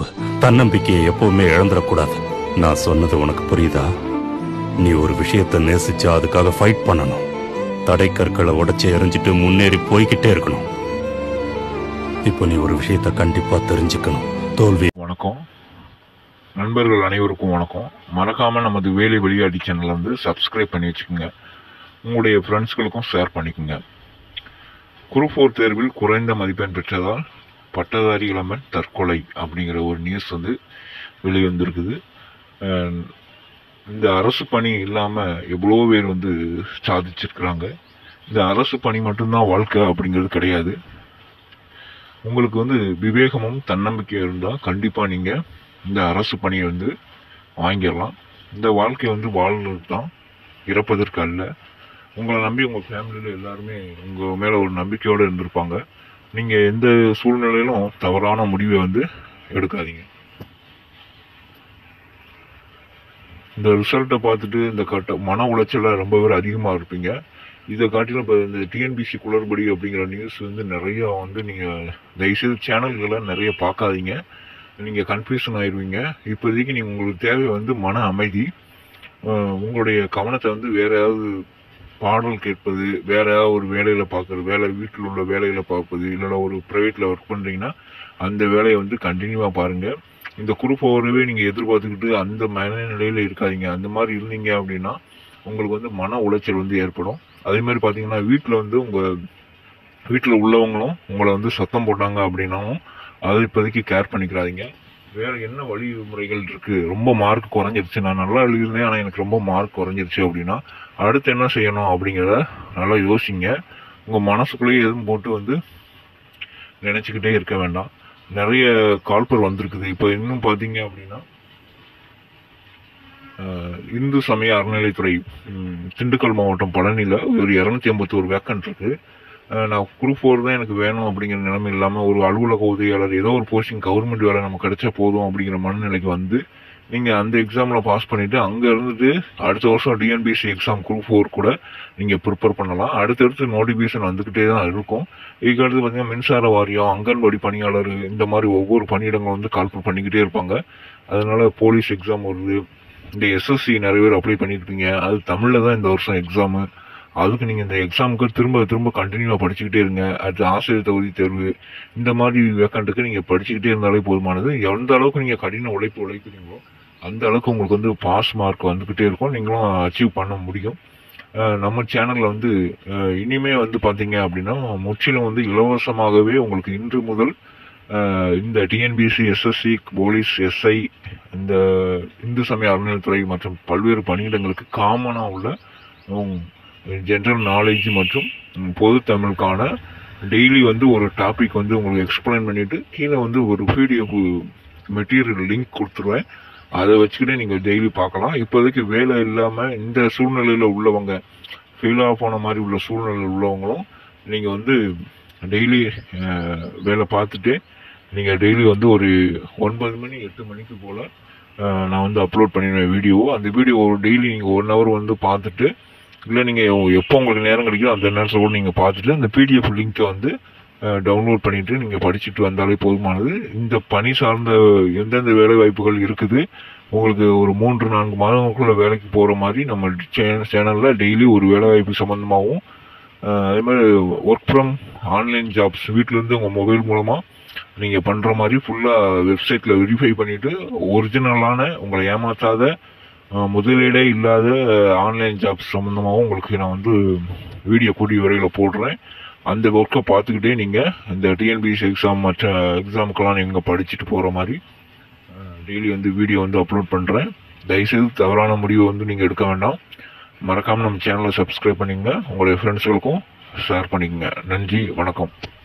தப்பு தன்னம்பிக்கையை எப்பவுமே இழந்துடக்கூடாது நான் சொன்னது உனக்கு புரியுதா நீ ஒரு விஷயத்தை நேசிச்சு அதுக்காக ஃபைட் பண்ணணும் தடை கற்களை உடைச்சு எறிஞ்சிட்டு முன்னேறி போய்கிட்டே இருக்கணும் இப்போ நீ ஒரு விஷயத்த கண்டிப்பா தெரிஞ்சுக்கணும் தோல்வி வணக்கம் நண்பர்கள் அனைவருக்கும் வணக்கம் மறக்காம நமது வேலை வெளியாடி சேனலை வந்து சப்ஸ்கிரைப் பண்ணி வச்சுக்கோங்க உங்களுடைய ஃப்ரெண்ட்ஸ்களுக்கும் ஷேர் பண்ணிக்கோங்க குரூப் ஃபோர் தேர்வில் குறைந்த மதிப்பெண் பெற்றதால் பட்டதாரி இளம்பெண் தற்கொலை அப்படிங்கிற ஒரு நியூஸ் வந்து வெளிவந்திருக்குது அஹ் இந்த அரசு பணி இல்லாமல் எவ்வளோ பேர் வந்து சாதிச்சிருக்கிறாங்க இந்த அரசு பணி மட்டும்தான் வாழ்க்கை அப்படிங்கிறது கிடையாது உங்களுக்கு வந்து விவேகமும் தன்னம்பிக்கையும் இருந்தால் கண்டிப்பாக நீங்கள் இந்த அரசு பணியை வந்து வாங்கிடலாம் இந்த வாழ்க்கை வந்து வாழ்றது தான் இறப்பதற்கு அல்ல உங்களை நம்பி உங்கள் ஃபேமிலியில் எல்லாருமே உங்கள் மேலே ஒரு நம்பிக்கையோடு இருந்திருப்பாங்க நீங்கள் எந்த சூழ்நிலையிலும் தவறான முடிவை வந்து எடுக்காதீங்க இந்த ரிசல்ட்டை பார்த்துட்டு இந்த கட்ட மன உளைச்சலில் ரொம்ப பேர் அதிகமாக இருப்பீங்க இதை காட்டிலும் இப்போ இந்த டிஎன்பிசி குளறுபடி அப்படிங்கிற நியூஸ் வந்து நிறைய வந்து நீங்கள் தயவுசெய்து சேனல்களை நிறைய பார்க்காதீங்க நீங்கள் கன்ஃபியூஷன் ஆயிடுவீங்க இப்போதைக்கு நீங்கள் உங்களுக்கு தேவை வந்து மன அமைதி அஹ் உங்களுடைய கவனத்தை வந்து வேற ஏதாவது பாடல் கேட்பது வேற ஏதாவது ஒரு வேலையில் பார்க்குறது வேலை வீட்டில் உள்ள வேலைகளை பார்ப்பது இல்லைன்னா ஒரு ப்ரைவேட்டில் ஒர்க் பண்ணுறீங்கன்னா அந்த வேலையை வந்து கண்டினியூவாக பாருங்கள் இந்த குரூப் ஓவரவே நீங்கள் எதிர்பார்த்துக்கிட்டு அந்த மனநிலையில் இருக்காதீங்க அந்த மாதிரி இருந்தீங்க அப்படின்னா உங்களுக்கு வந்து மன உளைச்சல் வந்து ஏற்படும் அதே மாதிரி பார்த்தீங்கன்னா வீட்டில் வந்து உங்கள் வீட்டில் உள்ளவங்களும் உங்களை வந்து சத்தம் போட்டாங்க அப்படின்னாலும் அதை இப்போதைக்கு கேர் பண்ணிக்கிறாதீங்க வேற என்ன வழிமுறைகள் இருக்கு ரொம்ப மார்க் குறைஞ்சிருச்சு நான் நல்லா எழுதியிருந்தேன் ஆனால் எனக்கு ரொம்ப மார்க் குறைஞ்சிருச்சு அப்படின்னா அடுத்து என்ன செய்யணும் அப்படிங்கிறத நல்லா யோசிங்க உங்கள் மனசுக்குள்ளேயே எதுவும் போட்டு வந்து நினச்சிக்கிட்டே இருக்க வேண்டாம் நிறைய கால்பர் வந்திருக்குது இப்போ இன்னும் பார்த்தீங்க அப்படின்னா அஹ், இந்து சமய அறநிலைத்துறை ம், திண்டுக்கல் மாவட்டம் பழனியில் ஒரு இரநூத்தி ஐம்பத்தோரு வேக்கன்ட் இருக்கு அஹ், நான் குரூப் ஃபோர் தான் எனக்கு வேணும் அப்படிங்கிற நிலைமை இல்லாமல் ஒரு அலுவலக உதவியாளர் ஏதோ ஒரு போஸ்டிங் கவர்மெண்ட் வேலை நமக்கு கிடைச்சா போதும் அப்படிங்கிற மனநிலைக்கு வந்து நீங்கள் அந்த எக்ஸாமில் பாஸ் பண்ணிவிட்டு அங்கே இருந்துட்டு அடுத்த வருஷம் டிஎன்பிசி எக்ஸாம் குரூப் ஃபோர் கூட நீங்கள் ப்ரிப்பேர் பண்ணலாம் அடுத்தடுத்து நோட்டிஃபிகேஷன் வந்துக்கிட்டே தான் இருக்கும் இதுக்கு அடுத்து பார்த்தீங்கன்னா மின்சார வாரியம் அங்கன்வாடி பணியாளர் இந்த மாதிரி ஒவ்வொரு பணியிடங்களும் வந்து கால்பர் பண்ணிக்கிட்டே இருப்பாங்க அதனால போலீஸ் எக்ஸாம் வருது இந்த எஸ்எஸ்சி நிறைய பேர் அப்ளை பண்ணியிருப்பீங்க அது தமிழில் தான் இந்த வருஷம் எக்ஸாமு அதுக்கு நீங்கள் இந்த எக்ஸாமுக்கு திரும்ப திரும்ப கண்டினியூவாக படிச்சுக்கிட்டே இருங்க அடுத்து ஆசிரியர் தகுதி தேர்வு இந்த மாதிரி வேக்கண்ட்டுக்கு நீங்கள் படிச்சுக்கிட்டே இருந்தாலே போதுமானது எந்த அளவுக்கு நீங்கள் கடின உழைப்பு உழைக்கிறீங்களோ அந்த அளவுக்கு உங்களுக்கு வந்து பாஸ் மார்க் வந்துக்கிட்டே இருக்கும் நீங்களும் அச்சீவ் பண்ண முடியும் அஹ் நம்ம சேனலில் வந்து அஹ் இனிமே வந்து பார்த்தீங்க அப்படின்னா முற்றிலும் வந்து இலவசமாகவே உங்களுக்கு இன்று முதல் அஹ் இந்த டிஎன்பிசி எஸ்எஸ்சி போலீஸ் எஸ்ஐ இந்த இந்து சமய அறநிலைத்துறை மற்றும் பல்வேறு பணியிடங்களுக்கு காமனாக உள்ள ஜென்ரல் நாலேஜ் மற்றும் உம், பொது தமிழுக்கான டெய்லி வந்து ஒரு டாபிக் வந்து உங்களுக்கு எக்ஸ்பிளைன் பண்ணிட்டு கீழே வந்து ஒரு பிடிஎஃப் மெட்டீரியல் லிங்க் கொடுத்துருவேன் அதை வச்சுக்கிட்டே நீங்கள் டெய்லி பார்க்கலாம் இப்போதைக்கு வேலை இல்லாமல் இந்த சூழ்நிலையில் உள்ளவங்க ஃபெயிலாக போன மாதிரி உள்ள சூழ்நிலையில் உள்ளவங்களும் நீங்கள் வந்து டெய்லி வேலை பார்த்துட்டு நீங்கள் டெய்லி வந்து ஒரு ஒன்பது மணி எட்டு மணிக்கு போல் நான் வந்து அப்லோட் பண்ணிடுவேன் வீடியோ அந்த வீடியோ டெய்லி நீங்கள் ஒன் ஹவர் வந்து பார்த்துட்டு இல்லை நீங்கள் எப்போ உங்களுக்கு நேரம் கிடைக்குதோ அந்த நேரத்தில் கூட நீங்கள் பார்த்துட்டு அந்த பிடிஎஃப் லிங்க்கை வந்து டவுன்லோட் பண்ணிட்டு நீங்கள் படிச்சுட்டு வந்தாலே போதுமானது இந்த பணி சார்ந்த எந்தெந்த வேலை வாய்ப்புகள் இருக்குது உங்களுக்கு ஒரு மூன்று நான்கு மாதங்களுக்குள்ள வேலைக்கு போகிற மாதிரி நம்ம சேனலில் டெய்லி ஒரு வேலை வாய்ப்பு சம்மந்தமாகவும் அஹ் அதே மாதிரி ஒர்க் ஃப்ரம் ஆன்லைன் ஜாப்ஸ் வீட்டிலேருந்து உங்கள் மொபைல் மூலமாக நீங்கள் பண்ணுற மாதிரி ஃபுல்லாக வெப்சைட்டில் வெரிஃபை பண்ணிவிட்டு ஒரிஜினலான உங்களை ஏமாற்றாத அஹ் முதலீடே இல்லாத ஆன்லைன் ஜாப்ஸ் சம்மந்தமாகவும் உங்களுக்கு நான் வந்து வீடியோ கூடிய விரைவில் போடுறேன் அந்த ஒர்க்கை பார்த்துக்கிட்டே நீங்கள் இந்த டிஎன்பிஎஸ் எக்ஸாம் மற்ற எக்ஸாமுக்கெல்லாம் நீங்கள் படிச்சுட்டு போகிற மாதிரி டெய்லி வந்து வீடியோ வந்து அப்லோட் பண்ணுறேன் தயவுசெய்து தவறான முடிவை வந்து நீங்கள் எடுக்க வேண்டாம் மறக்காமல் நம்ம சேனலை சப்ஸ்கிரைப் பண்ணிக்கங்க உங்களுடைய ஃப்ரெண்ட்ஸுகளுக்கும் ஷேர் பண்ணிக்கங்க நன்றி வணக்கம்